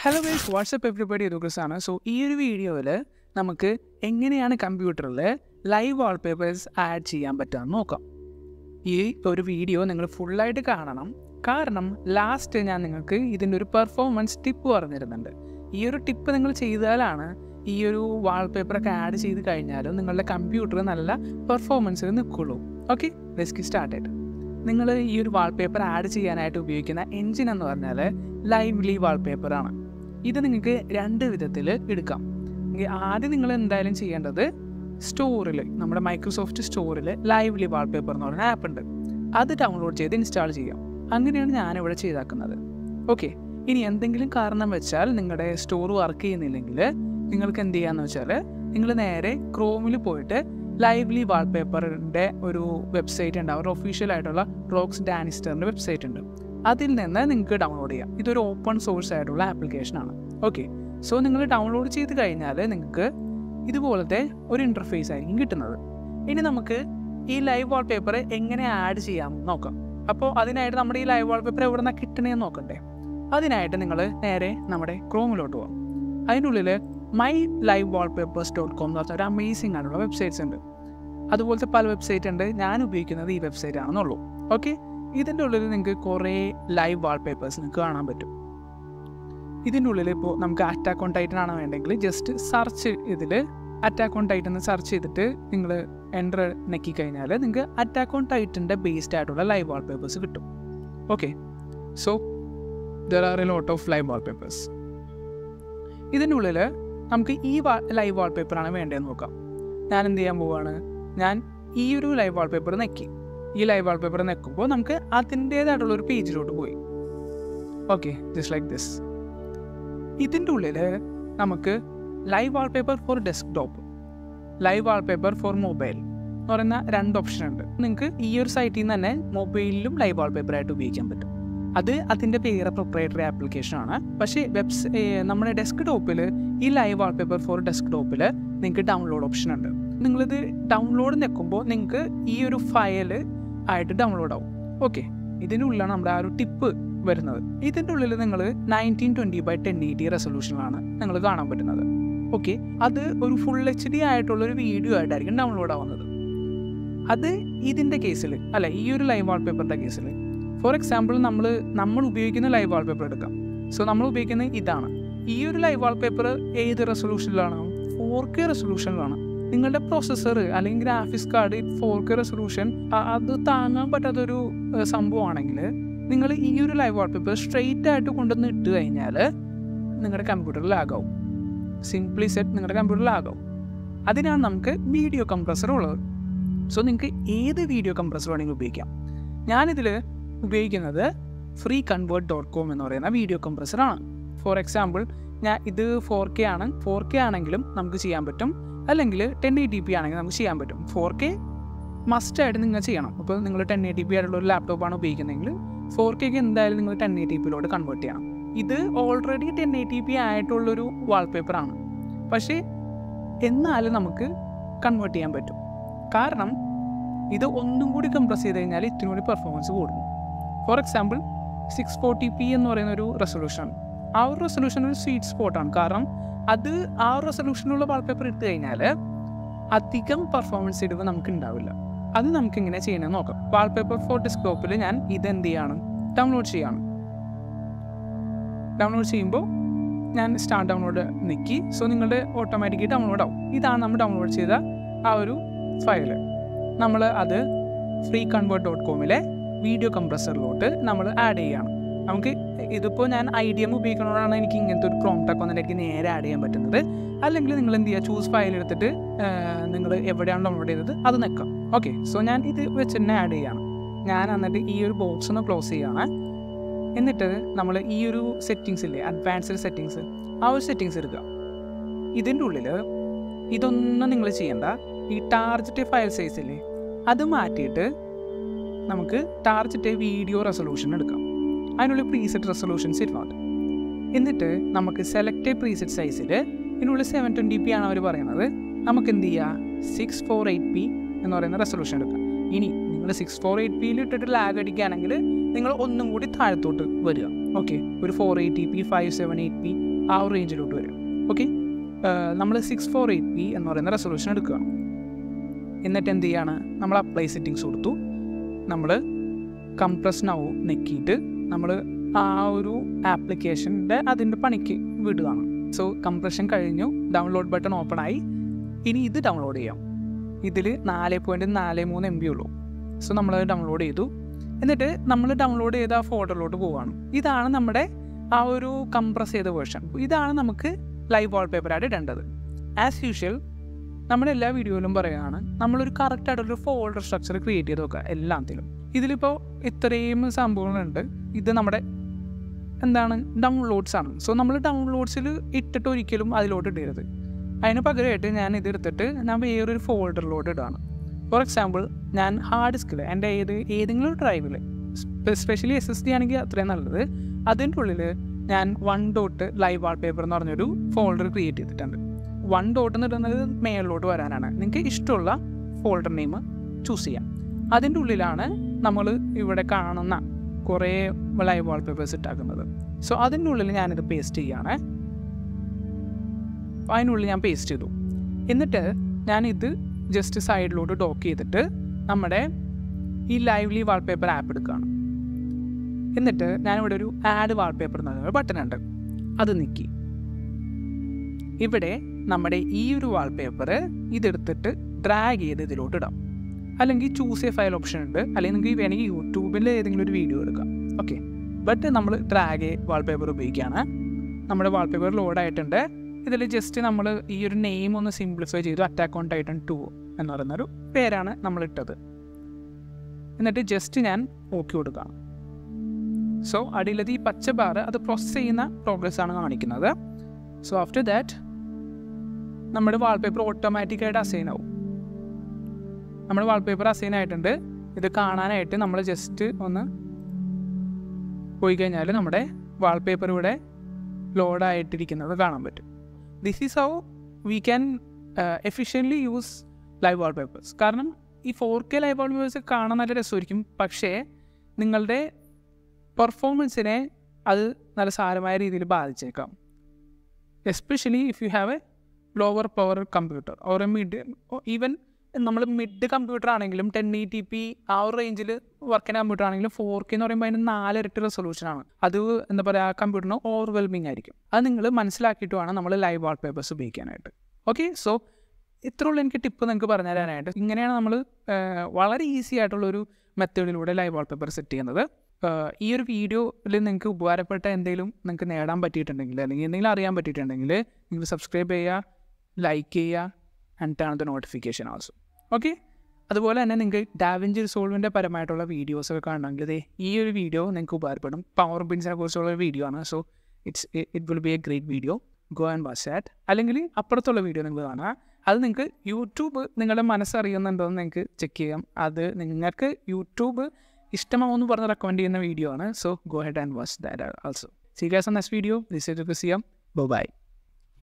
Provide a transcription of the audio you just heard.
hello guys what's up everybody ആണ് so ഈ ഒരു വീഡിയോയിൽ നമുക്ക് എങ്ങനെയാണ് കമ്പ്യൂട്ടറിൽ ലൈവ് വാൾപേപ്പേഴ്സ് ആഡ് ചെയ്യാൻ പറ്റുമെന്ന് നോക്കാം ഈ ഒരു വീഡിയോ നിങ്ങൾ ഫുള്ളായിട്ട് കാണണം കാരണം ലാസ്റ്റ് ഞാൻ നിങ്ങൾക്ക് ഇതിൻ്റെ ഒരു പെർഫോമൻസ് ടിപ്പ് പറഞ്ഞിരുന്നുണ്ട് ഈ ഒരു ടിപ്പ് നിങ്ങൾ ചെയ്താലാണ് ഈ ഒരു വാൾപേപ്പറൊക്കെ ആഡ് ചെയ്ത് കഴിഞ്ഞാലും നിങ്ങളുടെ കമ്പ്യൂട്ടർ നല്ല പെർഫോമൻസിൽ നിൽക്കുള്ളൂ ഓക്കെ ലെസ്കി സ്റ്റാർട്ട് ആയിട്ട് നിങ്ങൾ ഈ ഒരു വാൾപേപ്പർ ആഡ് ചെയ്യാനായിട്ട് ഉപയോഗിക്കുന്ന എൻജിൻ എന്ന് പറഞ്ഞാൽ ലൈവ്ലി വാൾപേപ്പറാണ് ഇത് നിങ്ങൾക്ക് രണ്ട് വിധത്തിൽ എടുക്കാം എങ്കിൽ ആദ്യം നിങ്ങൾ എന്തായാലും ചെയ്യേണ്ടത് സ്റ്റോറിൽ നമ്മുടെ മൈക്രോസോഫ്റ്റ് സ്റ്റോറിൽ ലൈവ്ലി വാൾപേപ്പർ എന്ന് പറയുന്ന ആപ്പ് ഉണ്ട് അത് ഡൗൺലോഡ് ചെയ്ത് ഇൻസ്റ്റാൾ ചെയ്യാം അങ്ങനെയാണ് ഞാനിവിടെ ചെയ്താക്കുന്നത് ഓക്കെ ഇനി എന്തെങ്കിലും കാരണം വെച്ചാൽ നിങ്ങളുടെ സ്റ്റോർ വർക്ക് ചെയ്യുന്നില്ലെങ്കിൽ നിങ്ങൾക്ക് എന്ത് ചെയ്യാന്ന് വെച്ചാൽ നിങ്ങൾ നേരെ ക്രോമിൽ പോയിട്ട് ലൈവ്ലി വാൾപേപ്പറിൻ്റെ ഒരു വെബ്സൈറ്റ് ഉണ്ട് അവരുടെ ഒഫീഷ്യൽ ആയിട്ടുള്ള റോക്സ് ഡാനിസ്റ്ററിൻ്റെ വെബ്സൈറ്റ് ഉണ്ട് അതിൽ നിന്ന് നിങ്ങൾക്ക് ഡൗൺലോഡ് ചെയ്യാം ഇതൊരു ഓപ്പൺ സോഴ്സ് ആയിട്ടുള്ള ആപ്ലിക്കേഷനാണ് ഓക്കെ സോ നിങ്ങൾ ഡൗൺലോഡ് ചെയ്ത് കഴിഞ്ഞാൽ നിങ്ങൾക്ക് ഇതുപോലത്തെ ഒരു ഇൻ്റർഫേസ് ആയിരിക്കും കിട്ടുന്നത് ഇനി നമുക്ക് ഈ ലൈവ് വാൾപേപ്പർ എങ്ങനെ ആഡ് ചെയ്യാമെന്ന് നോക്കാം അപ്പോൾ അതിനായിട്ട് നമ്മുടെ ഈ ലൈവ് വാൾപേപ്പർ എവിടെ നിന്നാണ് കിട്ടണേന്ന് നോക്കണ്ടേ അതിനായിട്ട് നിങ്ങൾ നേരെ നമ്മുടെ ക്രോമിലോട്ട് പോകാം അതിൻ്റെ ഉള്ളിൽ my live wallpapers dot com എന്ന് പറഞ്ഞ ഒരു അമേസിംഗ് ആയിട്ടുള്ള വെബ്സൈറ്റ്സ് ഉണ്ട് അതുപോലത്തെ പല വെബ്സൈറ്റ് ഉണ്ട് ഞാൻ ഉപയോഗിക്കുന്നത് ഈ വെബ്സൈറ്റ് ആണെന്നുള്ളൂ ഓക്കെ ഇതിൻ്റെ ഉള്ളിൽ നിങ്ങൾക്ക് കുറേ ലൈവ് വാൾപേപ്പേഴ്സ് നിങ്ങൾക്ക് കാണാൻ പറ്റും ഇതിൻ്റെ ഉള്ളിൽ ഇപ്പോൾ നമുക്ക് അറ്റാക്ക് ഓൺ ടൈറ്റൻ ആണ് വേണ്ടെങ്കിൽ ജസ്റ്റ് സെർച്ച് ഇതിൽ അറ്റാക്ക് ഓൺ ടൈറ്റൻ എന്ന് സെർച്ച് ചെയ്തിട്ട് നിങ്ങൾ എൻ്റർ നെക്കി കഴിഞ്ഞാൽ നിങ്ങൾക്ക് അറ്റാക്ക് ഓൺ ടൈറ്റൻ്റെ ബേസ്ഡ് ആയിട്ടുള്ള ലൈവ് വാൾപേപ്പേഴ്സ് കിട്ടും okay so there are a lot of live wallpapers ഇതിൻ്റെ ഉള്ളിൽ നമുക്ക് ഈ ലൈവ് വാൾപേപ്പറാണ് വേണ്ടതെന്ന് നോക്കാം ഞാൻ എന്ത് ചെയ്യാൻ പോവാണ് ഞാൻ ഈ ഒരു ലൈവ് വാൾപേപ്പർ നെക്കി ഈ ലൈവ് വാൾപേപ്പർ നെക്കുമ്പോൾ നമുക്ക് അതിൻ്റേതായിട്ടുള്ള ഒരു പേജിലോട്ട് പോയി ഓക്കെ ജസ്റ്റ് ലൈക്ക് ദിസ് ഇതിൻ്റെ ഉള്ളിൽ നമുക്ക് live wallpaper for desktop live wallpaper for mobile എന്ന് പറയുന്ന രണ്ട് ഓപ്ഷൻ ഉണ്ട് നിങ്ങൾക്ക് ഈ ഒരു സൈറ്റിൽ നിന്ന് തന്നെ മൊബൈലിലും ലൈവ് വാൾപേപ്പർ ആയിട്ട് ഉപയോഗിക്കാൻ പറ്റും അത് അതിൻ്റെ പേര് പ്രൊപ്പറേറ്ററി ആപ്ലിക്കേഷൻ ആണ് പക്ഷേ വെബ്സ് നമ്മുടെ ഡെസ്ക്ടോപ്പിൽ ഈ ലൈവ് വാൾപേപ്പർ ഫോർ ഡെസ്ക്ടോപ്പിൽ നിങ്ങൾക്ക് ഡൗൺലോഡ് ഓപ്ഷൻ ഉണ്ട് നിങ്ങളിത് ഡൗൺലോഡ് നിൽക്കുമ്പോൾ നിങ്ങൾക്ക് ഈ ഒരു ഫയൽ ആയിട്ട് ഡൗൺലോഡ് ആവും ഓക്കെ ഇതിനുള്ളിലാണ് നമ്മുടെ ആ ഒരു ടിപ്പ് വരുന്നത് ഇതിൻ്റെ ഉള്ളിൽ നിങ്ങൾ nineteen twenty by ten eighty റെസൊല്യൂഷനിലാണ് നിങ്ങൾ കാണാൻ പറ്റുന്നത് ഓക്കെ അത് ഒരു ഫുൾ എച്ച് ഡി ആയിട്ടുള്ള ഒരു വീഡിയോ ആയിട്ടായിരിക്കും ഡൗൺലോഡ് ആവുന്നത് അത് ഇതിൻ്റെ കേസിൽ അല്ല ഈ ഒരു ലൈവ് വാൾപേപ്പറിൻ്റെ കേസിൽ ഫോർ എക്സാമ്പിൾ നമ്മൾ നമ്മൾ ഉപയോഗിക്കുന്ന ലൈവ് വാൾപേപ്പർ എടുക്കാം സോ നമ്മൾ ഉപയോഗിക്കുന്നത് ഇതാണ് ഈ ഒരു ലൈവ് വാൾപേപ്പർ ഏത് റെസൊല്യൂഷനിലാണ് ഫോർ കെ റെസൊല്യൂഷനിലാണ് നിങ്ങളുടെ പ്രൊസസ്സർ അല്ലെങ്കിൽ graphics card four K resolution അത് താങ്ങാൻ പറ്റാത്തൊരു സംഭവമാണെങ്കിൽ നിങ്ങൾ ഈ ഒരു ലൈവ് വാൾപേപ്പർ സ്ട്രെയിറ്റ് ആയിട്ട് കൊണ്ടുവന്ന് ഇട്ട് കഴിഞ്ഞാൽ നിങ്ങളുടെ കമ്പ്യൂട്ടറിൽ ലാഗാവും സിംപ്ലി സെറ്റ് നിങ്ങളുടെ കമ്പ്യൂട്ടറിൽ ലാഗാവും അതിനാണ് നമുക്ക് വീഡിയോ കംപ്രസർ ഉള്ളത് സോ നിങ്ങൾക്ക് ഏത് വീഡിയോ കംപ്രസർ വേണമെങ്കിലും ഉപയോഗിക്കാം ഞാനിതിൽ ഉപയോഗിക്കുന്നത് ഫ്രീ കൺവേർട്ട് ഡോട്ട് കോം എന്ന് പറയുന്ന വീഡിയോ കംപ്രസറാണ് ഫോർ എക്സാമ്പിൾ ഞാൻ ഇത് ഫോർ കെ ആണ് ഫോർ കെ ആണെങ്കിലും നമുക്ക് ചെയ്യാൻ പറ്റും അല്ലെങ്കിൽ ടെൻ എ ടി പി ആണെങ്കിൽ നമുക്ക് ചെയ്യാൻ പറ്റും ഫോർ കെ മസ്റ്റായിട്ട് നിങ്ങൾ ചെയ്യണം ഇപ്പോൾ നിങ്ങൾ ടെൻ എ ടി പി ആയിട്ടുള്ള ഒരു ലാപ്ടോപ്പാണ് ഉപയോഗിക്കുന്നതെങ്കിൽ ഫോർ കെക്ക് എന്തായാലും നിങ്ങൾ ടെൻ എ ടി പിയിലോട്ട് കൺവേർട്ട് ചെയ്യണം ഇത് already ten eighty P ആയിട്ടുള്ളൊരു വാൾപേപ്പറാണ് പക്ഷേ എന്നാലും നമുക്ക് കൺവേർട്ട് ചെയ്യാൻ പറ്റും കാരണം ഇത് ഒന്നും കൂടി കംപ്രസ് ചെയ്ത് കഴിഞ്ഞാൽ ഇത്തിരി കൂടി പെർഫോമൻസ് കൂടും for example six forty P എന്ന് പറയുന്ന ഒരു റെസൊല്യൂഷൻ ആ ഒരു റെസൊല്യൂഷൻ ഒരു സ്വീറ്റ് സ്പോട്ടാണ് കാരണം അത് ആ ഒരു റെസൊല്യൂഷനുള്ള വാൾപേപ്പർ ഇട്ട് കഴിഞ്ഞാൽ അധികം പെർഫോമൻസ് ഇടിവ് നമുക്ക് ഉണ്ടാവില്ല അത് നമുക്ക് എങ്ങനെ ചെയ്യണമെന്ന് നോക്കാം വാൾപേപ്പർ ഫോർ ഡെസ്ക്ടോപ്പിൽ ഞാൻ ഇത് എന്ത് ചെയ്യാണ് ഡൗൺലോഡ് ചെയ്യാണ് ഡൗൺലോഡ് ചെയ്യുമ്പോൾ ഞാൻ സ്റ്റാർട്ട് ഡൗൺലോഡ് നിൽക്കി സോ നിങ്ങളുടെ ഓട്ടോമാറ്റിക്കലി ഡൗൺലോഡ് ആവും ഇതാണ് നമ്മൾ ഡൗൺലോഡ് ചെയ്ത ആ ഒരു ഫയൽ നമ്മൾ അത് ഫ്രീ കൺവേർട്ട് ഡോട്ട് കോമിലെ വീഡിയോ കംപ്രസറിലോട്ട് നമ്മൾ ആഡ് ചെയ്യുകയാണ് നമുക്ക് ഇതിപ്പോൾ ഞാൻ ഐ ഡി എം ഉപയോഗിക്കുന്നതുകൊണ്ടാണ് എനിക്ക് ഇങ്ങനത്തെ ഒരു പ്രോംപ്റ്റൊക്കെ വന്നിട്ട് എനിക്ക് നേരെ ആഡ് ചെയ്യാൻ പറ്റുന്നത് അല്ലെങ്കിൽ നിങ്ങൾ എന്ത് ചെയ്യുക ചൂസ് ഫയൽ എടുത്തിട്ട് നിങ്ങൾ എവിടെയാണ് ഡൗൺലോഡ് ചെയ്തത് അത് നിൽക്കാം ഓക്കെ സോ ഞാൻ ഇത് വെച്ച് തന്നെ ആഡ് ചെയ്യാണ് ഞാൻ എന്നിട്ട് ഈ ഒരു ബോക്സ് ഒന്ന് ക്ലോസ് ചെയ്യുകയാണ് എന്നിട്ട് നമ്മൾ ഈ ഒരു സെറ്റിങ്സ് ഇല്ലേ അഡ്വാൻസ്ഡ് സെറ്റിങ്സ് ആ ഒരു സെറ്റിങ്സ് എടുക്കുക ഇതിൻ്റെ ഉള്ളിൽ ഇതൊന്നും നിങ്ങൾ ചെയ്യണ്ട ഈ ടാർജറ്റ് ഫയൽ സൈസ് ഇല്ലേ അത് മാറ്റിയിട്ട് നമുക്ക് ടാർജറ്റ് വീഡിയോ റെസൊല്യൂഷൻ എടുക്കാം അതിനുള്ളിൽ പ്രീസെറ്റ് റെസൊല്യൂഷൻസ് ഇരുന്നോട്ട് എന്നിട്ട് നമുക്ക് സെലക്ട് പ്രീസെറ്റ് സൈസിൽ ഇതിനുള്ളിൽ സെവൻ ട്വൻറ്റി പി ആണ് അവർ പറയുന്നത് നമുക്ക് എന്ത് ചെയ്യുക സിക്സ് ഫോർ എയ്റ്റ് പി എന്ന് പറയുന്ന റെസൊല്യൂഷൻ എടുക്കാം ഇനി നിങ്ങൾ സിക്സ് ഫോർ എയ്റ്റ് പിയിൽ ഇട്ടിട്ട് ലാഗ് അടിക്കുകയാണെങ്കിൽ നിങ്ങൾ ഒന്നും കൂടി താഴത്തോട്ട് വരിക ഓക്കെ ഒരു four eighty P five seven eight P ആ ഒരു റേഞ്ചിലോട്ട് വരും ഓക്കെ നമ്മൾ സിക്സ് ഫോർ എയ്റ്റ് പി എന്ന് പറയുന്ന റെസൊല്യൂഷൻ എടുക്കുക എന്നിട്ട് എന്ത് ചെയ്യാണ് നമ്മൾ അപ്ലൈ സെറ്റിങ്സ് കൊടുത്തു നമ്മൾ കംപ്രസ് നൗ നെക്കിയിട്ട് നമ്മൾ ആ ഒരു ആപ്ലിക്കേഷൻ്റെ അതിൻ്റെ പണിക്ക് വിടുകയാണ് സോ കംപ്രഷൻ കഴിഞ്ഞു ഡൗൺലോഡ് ബട്ടൺ ഓപ്പൺ ആയി ഇനി ഇത് ഡൗൺലോഡ് ചെയ്യാം ഇതിൽ നാല് പോയിൻറ്റ് നാല് മൂന്ന് എം ബി ഉള്ളൂ സോ നമ്മളത് ഡൗൺലോഡ് ചെയ്തു എന്നിട്ട് നമ്മൾ ഡൗൺലോഡ് ചെയ്ത ആ ഫോൾഡറിലോട്ട് പോവുകയാണ് ഇതാണ് നമ്മുടെ ആ ഒരു കംപ്രസ് ചെയ്ത വേർഷൻ ഇതാണ് നമുക്ക് ലൈവ് വാൾപേപ്പറായിട്ട് ഇടേണ്ടത് ആസ് യൂഷ്വൽ നമ്മുടെ എല്ലാ വീഡിയോയിലും പറയുകയാണ് നമ്മളൊരു കറക്റ്റ് ആയിട്ടൊരു ഫോൾഡർ സ്ട്രക്ചർ ക്രിയേറ്റ് ചെയ്ത് നോക്കുക എല്ലാത്തിലും ഇതിലിപ്പോൾ ഇത്രയും സംഭവങ്ങളുണ്ട് ഇത് നമ്മുടെ എന്താണ് ഡൗൺലോഡ്സ് ആണ് സോ നമ്മൾ ഡൗൺലോഡ്സിൽ ഇട്ടിട്ട് ഒരിക്കലും അതിലോട്ട് ഇടരുത് അതിന് പകരമായിട്ട് ഞാൻ ഇത് എടുത്തിട്ട് ഞാൻ വേറൊരു ഫോൾഡറിലോട്ട് ഇടുകയാണ് ഫോർ എക്സാമ്പിൾ ഞാൻ ഹാർഡ് ഡിസ്കിൽ എൻ്റെ ഏത് ഏതെങ്കിലും ഒരു ഡ്രൈവിൽ സ്പെഷ്യലി എസ് എസ് ഡി ആണെങ്കിൽ അത്രയും നല്ലത് അതിൻ്റെ ഉള്ളിൽ ഞാൻ വൺ ഡോട്ട് ലൈവ് വാൾപേപ്പർ എന്ന് പറഞ്ഞൊരു ഫോൾഡർ ക്രിയേറ്റ് ചെയ്തിട്ടുണ്ട് വൺ ഡോട്ട് എന്ന് ഇടുന്നത് മേളിലോട്ട് വരാനാണ് നിങ്ങൾക്ക് ഇഷ്ടമുള്ള ഫോൾഡർ നെയിം ചൂസ് ചെയ്യാം അതിൻ്റെ ഉള്ളിലാണ് നമ്മൾ ഇവിടെ കാണുന്ന കുറേ ലൈവ് വാൾപേപ്പേഴ്സ് ഇട്ടാക്കുന്നത് സോ അതിൻ്റെ ഉള്ളിൽ ഞാനിത് പേസ്റ്റ് ചെയ്യുകയാണ് അതിനുള്ളിൽ ഞാൻ പേസ്റ്റ് ചെയ്തു എന്നിട്ട് ഞാനിത് ജസ്റ്റ് സൈഡിലോട്ട് ഡോക്ക് ചെയ്തിട്ട് നമ്മുടെ ഈ ലൈവ്ലി വാൾപേപ്പർ ആപ്പ് എടുക്കുകയാണ് എന്നിട്ട് ഞാനിവിടെ ഒരു ആഡ് വാൾപേപ്പർ എന്ന് പറയുന്ന ബട്ടൺ ഉണ്ട് അത് നീക്കി ഇവിടെ നമ്മുടെ ഈ ഒരു വാൾപേപ്പർ ഇതെടുത്തിട്ട് ഡ്രാഗ് ചെയ്ത് ഇതിലോട്ട് ഇടാം അല്ലെങ്കിൽ ചൂസ് എ ഫയൽ ഓപ്ഷൻ ഉണ്ട് അല്ലെങ്കിൽ നിങ്ങൾക്ക് വേണമെങ്കിൽ യൂട്യൂബിൽ ഏതെങ്കിലും ഒരു വീഡിയോ എടുക്കാം ഓക്കെ ബട്ട് നമ്മൾ ഡ്രാഗ് വാൾപേപ്പർ ഉപയോഗിക്കുകയാണ് നമ്മുടെ വാൾപേപ്പർ ലോഡ് ആയിട്ടുണ്ട് ഇതിൽ ജസ്റ്റ് നമ്മൾ ഈ ഒരു നെയിം ഒന്ന് സിംപ്ലിഫൈ ചെയ്തു അറ്റാക്ക് ഓൺ ടൈറ്റൺ ടു എന്ന് പറയുന്നൊരു പേരാണ് നമ്മൾ ഇട്ടത് എന്നിട്ട് ജസ്റ്റ് ഞാൻ ഓക്കെ കൊടുക്കാം സോ അടിയിലത് ഈ പച്ച ബാർ അത് പ്രോസസ്സ് ചെയ്യുന്ന പ്രോഗ്രസ് ആണ് കാണിക്കുന്നത് സോ ആഫ്റ്റർ ദാറ്റ് നമ്മുടെ വാൾപേപ്പർ ഓട്ടോമാറ്റിക്കായിട്ട് അസൈൻ ആവും നമ്മുടെ വാൾപേപ്പർ അസൈൻ ആയിട്ടുണ്ട് ഇത് കാണാനായിട്ട് നമ്മൾ ജസ്റ്റ് ഒന്ന് പോയി കഴിഞ്ഞാൽ നമ്മുടെ വാൾപേപ്പർ ഇവിടെ ലോഡായിട്ടിരിക്കുന്നത് കാണാൻ പറ്റും this is how we can efficiently use live wallpapers കാരണം ഈ ഫോർ കെ ലൈവ് വാൾപേപ്പേഴ്സ് കാണാൻ നല്ല രസമായിരിക്കും പക്ഷേ നിങ്ങളുടെ പെർഫോമൻസിനെ അത് നല്ല സാരമായ രീതിയിൽ ബാധിച്ചേക്കാം especially if you have a lower power computer or a mid even നമ്മൾ മിഡ് കമ്പ്യൂട്ടർ ആണെങ്കിലും ടെൻ ഇ ടി പി ആ ഒരു റേഞ്ചിൽ വർക്ക് ചെയ്യുന്ന കമ്പ്യൂട്ടർ ആണെങ്കിലും ഫോർ കെ എന്ന് പറയുമ്പോൾ അതിന് നാലിരട്ടി റെസൊല്യൂഷനാണ് അത് എന്താ പറയുക കമ്പ്യൂട്ടറിന് ഓവർവെൽമിങ് ആയിരിക്കും അത് നിങ്ങൾ മനസ്സിലാക്കിയിട്ട് വേണം നമ്മൾ ലൈവ് വാൾപേപ്പേഴ്സ് ഉപയോഗിക്കാനായിട്ട് ഓക്കെ സോ ഇത്രയുള്ള എനിക്ക് ടിപ്പ് നിങ്ങൾക്ക് പറഞ്ഞു തരാനായിട്ട് ഇങ്ങനെയാണ് നമ്മൾ വളരെ ഈസി ആയിട്ടുള്ളൊരു മെത്തേഡിലൂടെ ലൈവ് വാൾപേപ്പർ സെറ്റ് ചെയ്യുന്നത് ഈ ഒരു വീഡിയോയിൽ നിങ്ങൾക്ക് ഉപകാരപ്പെട്ട എന്തെങ്കിലും നിങ്ങൾക്ക് നേടാൻ പറ്റിയിട്ടുണ്ടെങ്കിൽ അല്ലെങ്കിൽ എന്തെങ്കിലും അറിയാൻ പറ്റിയിട്ടുണ്ടെങ്കിൽ നിങ്ങൾ സബ്സ്ക്രൈബ് ചെയ്യുക ലൈക്ക് ചെയ്യുക and turn the notification also okay അതുപോലെ തന്നെ നിങ്ങൾക്ക് ഡാവിഞ്ചി റിസോൾവിൻ്റെ പരമായിട്ടുള്ള വീഡിയോസ് ഒക്കെ കാണണമെങ്കിൽ ദേ ഈ ഒരു വീഡിയോ നിങ്ങൾക്ക് ഉപകാരപ്പെടും പവർ ബിൻസിനെ കുറിച്ചുള്ള ഒരു വീഡിയോ ആണ് so it's it will be a great video go and watch that അല്ലെങ്കിൽ അപ്പുറത്തുള്ള വീഡിയോ നിങ്ങൾക്ക് കാണാം അത് നിങ്ങൾക്ക് യൂട്യൂബ് നിങ്ങളുടെ മനസ്സറിയുന്നുണ്ടോ എന്ന് നിങ്ങൾക്ക് ചെക്ക് ചെയ്യാം അത് നിങ്ങൾക്ക് യൂട്യൂബ് ഇഷ്ടമാവെന്ന് പറഞ്ഞ് റെക്കമെൻഡ് ചെയ്യുന്ന വീഡിയോ ആണ് so go head and watch that also see guys on next video this is Siyam by